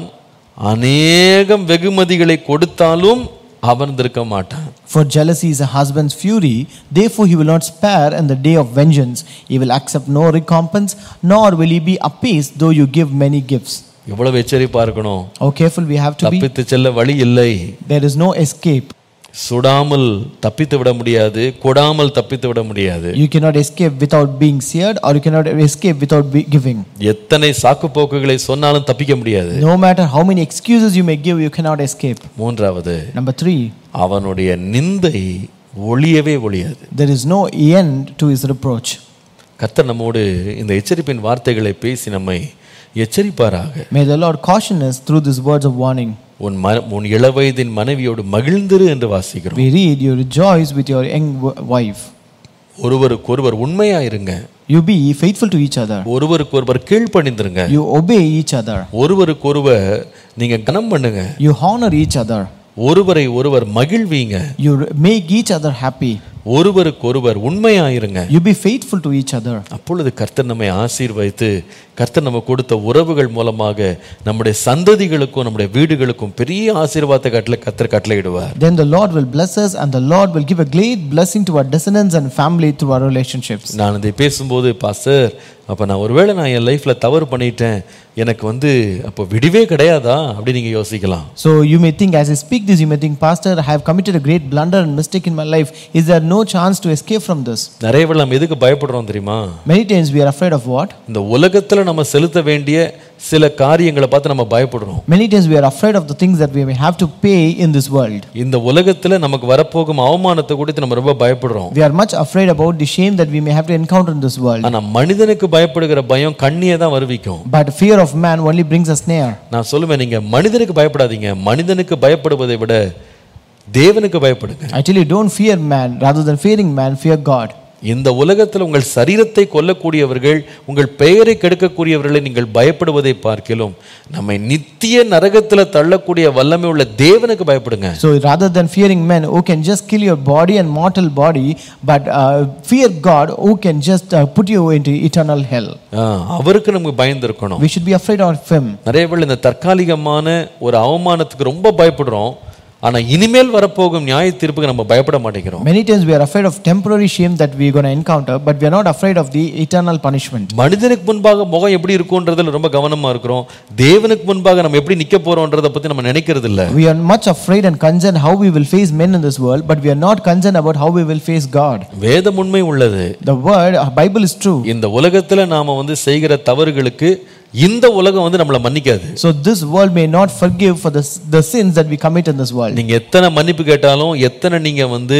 A: அநேகம் வெகுமதிகளை கொடுத்தாலும் அமர்ந்திருக்க மாட்டான்
B: For jealousy is a husband's fury, therefore he will not spare in the day of vengeance. He will accept no recompense, nor will he be appeased though you give many gifts.
A: எவ்வளவு எச்சரிப்பா இருக்கணும்
B: How careful we have to be.
A: தப்பித்து செல்ல வழி இல்லை
B: There is no escape.
A: சுடாமல் தப்பித்து விட முடியாது கொடாமல் தப்பித்து விட முடியாது
B: You cannot escape without being seared, or you cannot escape without be giving.
A: எத்தனை சாக்கு போக்குகளை சொன்னாலும் தப்பிக்க முடியாது
B: No matter how many excuses you may give, you cannot escape.
A: மூன்றாவது
B: Number three,
A: அவனுடைய நிந்தை ஒளியவே ஒளியாது
B: there is no end to his reproach.
A: கர்த்தர் நம்மோடு இந்த எச்சரிப்பின் வார்த்தைகளை பேசி நம்மை எச்சரிப்பாராக
B: May the Lord caution us through these words of warning.
A: உன் ம உன் இளவயதின் மனைவியோடு மகிழ்ந்திரு என்று வாசிக்கிறோம்
B: We read, You rejoice with your young w- wife.
A: ஒருவருக்கொருவர் உண்மையா இருங்க
B: You be faithful to each other.
A: ஒருவருக்கொருவர் கீழ்ப்பணிந்துருங்க
B: You obey each other.
A: ஒருவருக்கொருவர் நீங்க கனம் பண்ணுங்க
B: You honor each other.
A: ஒருவரை ஒருவர் மகிழ்வீங்க
B: You r- make each other happy.
A: ஒருவருக்கொருவர் உண்மையாயிருங்க
B: You be faithful to each other.
A: அப்பொழுது கர்த்தர் நம்மை ஆசீர்வதித்து கர்த்தர் நம்ம கொடுத்த உறவுகள் மூலமாக நம்முடைய சந்ததிகளுக்கும் நம்முடைய வீடுகளுக்கும் பெரிய ஆசீர்வாதத்தை கட்டளை கர்த்தர் கட்டளையிடுவார்
B: Then the Lord will bless us, and the Lord will give a great blessing to our descendants and family through our relationships.
A: நான் இதை பேசும்போது பாஸ்டர் அப்போ நான் ஒருவேளை நான் என் லைஃப்பில் தவறு பண்ணிட்டேன் எனக்கு வந்து அப்போ விடிவே கிடையாதா அப்படி நீங்கள் யோசிக்கலாம்
B: So you may think, as I speak this, you may think, Pastor, I have committed a great blunder and mistake in my life. Is there no chance to escape from this?
A: நிறைய பேர் நம்ம எதுக்கு பயப்படுறோம் தெரியுமா
B: Many times we are afraid of what?
A: இந்த உலகத்தில் நம்ம செலுத்த வேண்டிய சில காரியங்களை பார்த்து நம்ம பயப்படுறோம்
B: Many times we are afraid of the things that we may have to pay in this world.
A: இந்த உலகத்தில் நமக்கு வரப்போகும் அவமானத்தை குறித்து நம்ம ரொம்ப பயப்படுறோம்
B: We are much afraid about the shame that we may have to encounter in this world.
A: ஆனா மனிதனுக்கு பயப்படுகிற பயம் கண்ணியை தான் வருவிக்கும்
B: But fear of man only brings a snare.
A: நான் சொல்லுவேன் நீங்க மனிதனுக்கு பயப்படாதீங்க மனிதனுக்கு பயப்படுவதை விட தேவனுக்கு பயப்படுங்க
B: I tell you, don't fear man. Rather than fearing man, fear God.
A: இந்த உலகத்தில் உங்கள் சரீரத்தை கொல்லக்கூடியவர்கள் உங்கள் பெயரை கெடுக்கக்கூடியவர்களை நீங்கள் பயப்படுவதை பார்க்கிலும் நம்மை நித்திய நரகத்தில் தள்ளக்கூடிய வல்லமை உள்ள தேவனுக்கு பயப்படுங்க
B: So rather than fearing men who can just kill your body and mortal body, but uh, fear God who can just uh, put you into eternal hell.
A: ஆ, அவருக்கு நமக்கு பயந்துருக்கணும்
B: We should be afraid of him.
A: நிறைய பேர் இந்த தற்காலிகமான ஒரு அவமானத்துக்கு ரொம்ப பயப்படுறோம் ஆனா இனிமேல் வரப்போகும் நியாய தீர்ப்புக்கு நம்ம பயப்பட மாட்டேங்கிறோம்
B: Many times we are afraid of temporary shame that we are going to encounter, but we are not afraid of the eternal punishment.
A: மனிதனுக்கு முன்பாக முகம் எப்படி இருக்கும்ன்றதுல ரொம்ப கவனமா இருக்கிறோம் தேவனுக்கு முன்பாக நம்ம எப்படி நிக்க போறோம்ன்றத பத்தி நம்ம நினைக்கிறது இல்ல
B: We are much afraid and concerned how we will face men in this world, but we are not concerned about how we will face God.
A: வேதம் உண்மை உள்ளது
B: The word, uh, Bible is true.
A: இந்த உலகத்துல நாம வந்து செய்கிற தவறுகளுக்கு இந்த உலகம் வந்து நம்மளை மன்னிக்காது
B: So this world may not forgive for the, the sins that we commit in this world.
A: நீங்க எத்தனை மன்னிப்பு கேட்டாலும் எத்தனை நீங்க வந்து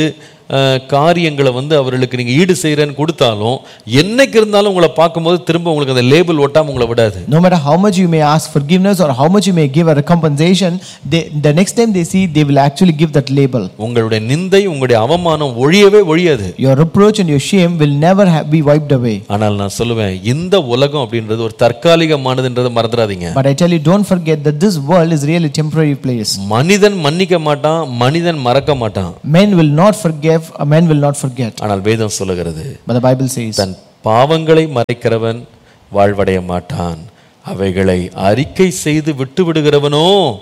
A: அஹ், காரியங்களை வந்து அவர்களுக்கு நீங்க ஈடு செய்யறேன்னு கொடுத்தாலும் என்னைக்கு இருந்தாலும் உங்களை பார்க்கும்போது திரும்ப உங்களுக்கு அந்த லேபிள் ஒட்டாம உங்களை விடாது
B: No matter how much you may ask forgiveness or how much you may give a recompensation, they, the next time they see, they will actually give that label.
A: உங்களுடைய நிந்தை உங்களுடைய அவமானம் ஒழியவே ஒழியாது
B: Your reproach and your shame will never ha- be wiped away.
A: ஆனால் நான் சொல்லுவேன் இந்த உலகம் அப்படின்றது ஒரு தற்காலிகமானதுன்றதை மறந்துடாதீங்க
B: But I tell you, don't forget that this world is really a temporary place.
A: மனிதன் மன்னிக்க மாட்டான் மனிதன் மறக்க மாட்டான்
B: Men will not forgive, a man will not forget.
A: ஆனால் வேதம் சொல்லுகிறது
B: But the Bible says,
A: தன் பாவங்களை மறைக்கிறவன் வாழ்வடைய மாட்டான் அவைகளை அறிக்கை செய்து விட்டு விடுகிறவனோ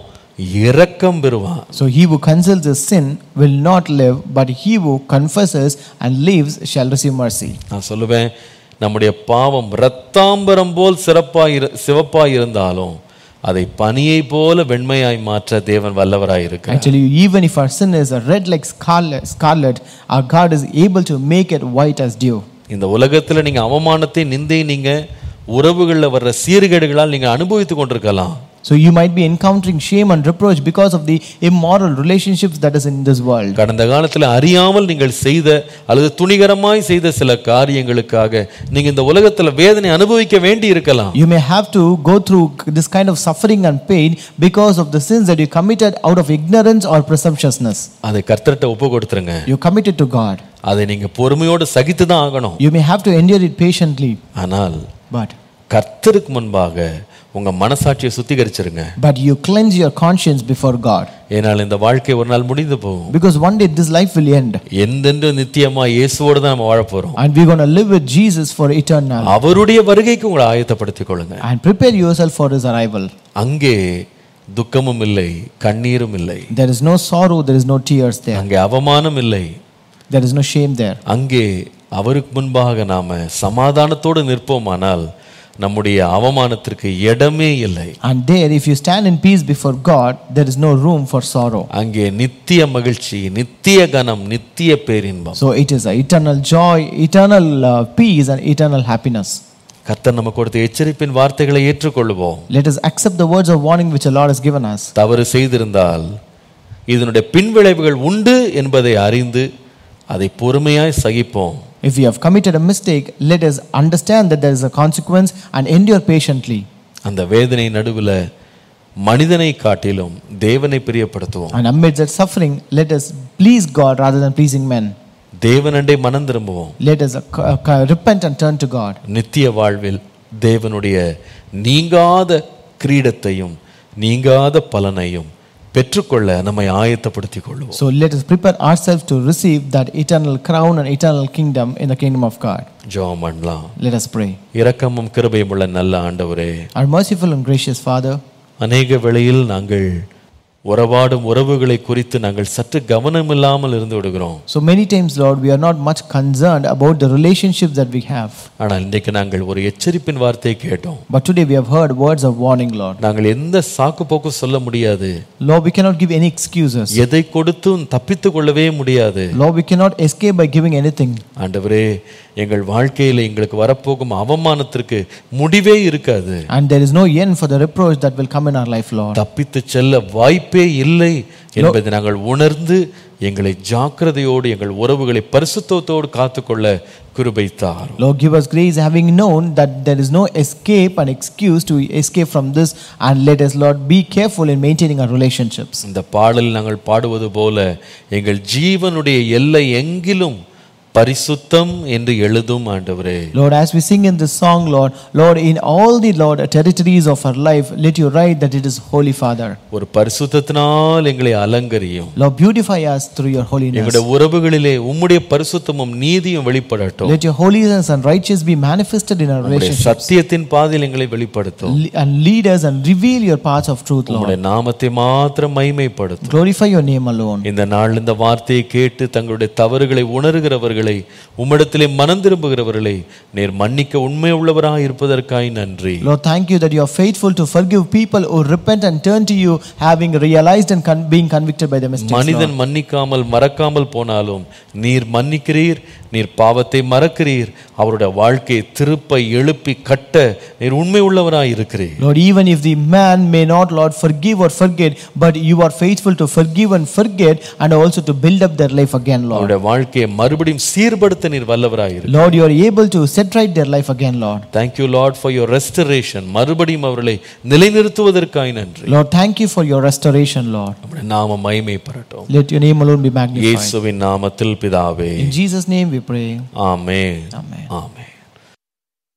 A: இரக்கம் பெறுவான்
B: So he who conceals his sin will not live, but he who confesses and lives shall receive mercy.
A: நான் சொல்லுவேன் நம்முடைய பாவம் இரத்தாம்பரம் போல் சிறப்பாய் இரு சிவப்பாய் இருந்தாலும் அதை பனியை போல வெண்மையாய் மாற்ற தேவன் வல்லவராய் இருக்கிறார்
B: I tell you, even if our sin is red like scarlet, scarlet, our God is able to make it white as dew.
A: இந்த உலகத்துல நீங்க அவமானத்தை நிந்தை நீங்க உறவுகளில் வர்ற சீர்கேடுகளால் நீங்க அனுபவித்துக் கொண்டிருக்கலாம்
B: So you might be encountering shame and reproach because of the immoral relationships that is in this world.
A: கடந்த காலத்தில் அறியாமல் நீங்கள் செய்த அல்லது துணிகரமாய் செய்த சில காரியங்களுக்காக நீங்க இந்த உலகத்துல வேதனை அனுபவிக்க வேண்டி இருக்கலாம்
B: You may have to go through this kind of suffering and pain because of the sins that you committed out of ignorance or presumptuousness.
A: அதை கர்த்தர்கிட்ட ஒப்பு கொடுத்துருங்க
B: You committed to God.
A: அதை நீங்க பொறுமையோடு சகித்து தான் ஆகணும்
B: You may have to endure it patiently.
A: ஆனால்
B: But
A: கர்த்தருக்கு முன்பாக உங்க மனசாட்சியை சுத்திகரிச்சிருங்க
B: but you cleanse your conscience before God.
A: ஏனால் இந்த வாழ்க்கை ஒரு நாள் முடிந்து போகும்
B: Because one day this life will end.
A: எந்தென்று நித்தியமா இயேசுவோடு தான் நம்ம வாழப் போறோம்
B: And we're going to live with Jesus for eternal.
A: அவருடைய வருகைக்கு உங்களை ஆயத்தப்படுத்திக் கொள்ளுங்க
B: And prepare yourself for his arrival.
A: அங்கே துக்கமும் இல்லை கண்ணீரும் இல்லை
B: There is no sorrow, there is no tears there.
A: அங்கே அவமானம் இல்லை
B: There is no shame there.
A: அங்கே அவருக்கு முன்பாக நாம சமாதானத்தோடு நிற்போமானால் நம்முடைய அவமானத்திற்கு இடமே இல்லை
B: And there, if you stand in peace before God, there is no room for sorrow.
A: அங்கே நித்திய மகிழ்ச்சி நித்திய கனம் நித்திய பேரின்பம்
B: So it is a eternal joy, eternal uh, peace, and eternal happiness.
A: கர்த்தர் நமக்கு கொடுத்த எச்சரிப்பின் வார்த்தைகளை ஏற்றுக்கொள்வோம்
B: Let us accept the words of warning which the Lord has given us.
A: தவறு செய்திருந்தால் இதனுடைய பின்விளைவுகள் உண்டு என்பதை அறிந்து அதை பொறுமையாய் சகிப்போம்
B: If we have committed a mistake, let us understand that there is a consequence and endure patiently.
A: அந்த வேதனை நடுவில் மனிதனை காட்டிலும் தேவனை பிரியப்படுத்துவோம்
B: And amidst that suffering, let us please God rather than pleasing men.
A: தேவனண்டை மனம் திரும்புவோம்
B: Let us uh, c- c- repent and turn to God.
A: நித்திய வாழ்வில் தேவனுடைய நீங்காத கிரீடத்தையும் நீங்காத பலனையும் பெற்றுக்கொள்ள நம்மை ஆயத்தப்படுத்திக் கொள்வோம்
B: So let us prepare ourselves to receive that eternal crown and eternal kingdom in the kingdom of God.
A: ஜெபம் பண்ணலாம்
B: Let us pray.
A: இரக்கமும் கிருபையும் உள்ள நல்ல ஆண்டவரே
B: Our merciful and gracious Father,
A: அநேக வேளையில் நாங்கள் உறவாடும் உறவுகளை குறித்து நாங்கள் சற்று கவனமில்லாமல் இருந்து விடுகிறோம்
B: so many times, Lord, we are not much concerned about the relationships that we have.
A: ஆனால் இன்றைக்கு நாங்கள் ஒரு எச்சரிப்பின் வார்த்தையை கேட்டோம்
B: But today we have heard words of warning, Lord.
A: நாங்கள் எந்த சாக்கு போக்கும் சொல்ல முடியாது
B: Lord, we cannot give any excuses.
A: எதை கொடுத்தும் தப்பித்துக் கொள்ளவே முடியாது
B: Lord, we cannot escape by giving anything.
A: ஆண்டவரே எங்கள் வாழ்க்கையில் எங்களுக்கு வரப்போகும் அவமானத்திற்கு முடிவே இருக்காது
B: And there is no end for the reproach that will come in our life, Lord.
A: தப்பித்து செல்ல வாய்ப்பே இல்லை என்பதை நாங்கள் உணர்ந்து எங்களை ஜாக்கிரதையோடு எங்கள் உறவுகளை பரிசுத்தத்தோடு காத்துக்கொள்ள கிருபை தாரும்
B: Lord, give us grace having known that there is no escape and excuse to escape from this. And let us, Lord, be careful in maintaining our relationships.
A: இந்த பாடலில் நாங்கள் பாடுவது போல எங்கள் ஜீவனுடைய எல்லை எங்கிலும் பரிசுத்தம் என்று எழுதும் ஆண்டவரே
B: Lord, as we sing in this song, Lord, Lord, in all the Lord territories of our life, let you write that it is Holy Father.
A: ஒரு பரிசுத்தத்தினால் எங்களை அலங்கரியும்
B: Lord, beautify us through your holiness.
A: எங்களுடைய உறவுகளிலே உம்முடைய பரிசுத்தமும் நீதியும் வெளிப்படட்டும்
B: Let your holiness and righteousness be manifested in our
A: உம்முடைய
B: relationships.
A: சத்தியத்தின் பாதையில் எங்களை வெளிப்படுத்தும்
B: Le- And lead us and reveal your paths of truth, Lord.
A: உம்முடைய நாமத்தை மாத்திரம் மைமைப்படுத்தும்
B: Glorify your name alone.
A: இந்த நாள் இந்த வார்த்தையை கேட்டு தங்களுடைய தவறுகளை உணர்கிறவர்கள் பாவிகளை உம்மிடத்திலே மனம் திரும்புகிறவர்களை நீர் மன்னிக்க உண்மை உள்ளவராய் இருப்பதற்காய் நன்றி
B: Lord, thank you that you are faithful to forgive people who repent and turn to you, having realized and con- being convicted by their mistakes. Lord.
A: மனிதன் மன்னிக்காமல் மறக்காமல் போனாலும் நீர் மன்னிக்கிறீர் நீர் பாவத்தை மறக்கிறீர் அவருடைய வாழ்க்கையை திருப்ப எழுப்பி கட்ட நீர் உண்மை உள்ளவராய் இருக்கிறீர்
B: Lord, even if the man may not, Lord, forgive or forget, but you are faithful to forgive and forget and also to build up their life again, Lord.
A: அவருடைய வாழ்க்கையை மறுபடியும் சீர்படுத்த நீர் வல்லவராய் இருக்கிறீர்
B: Lord, you are able to set right their life again, Lord.
A: Thank you Lord for your restoration மறுபடியும் அவர்களை நிலைநிறுத்துவதற்காய் நன்றி
B: Lord, thank you for your restoration, Lord.
A: நம்முடைய நாம மகிமை பெறட்டும்
B: Let your name alone be magnified.
A: இயேசுவின் நாமத்தில் பிதாவே
B: In Jesus' name we pray.
A: Amen
B: Amen.
A: Amen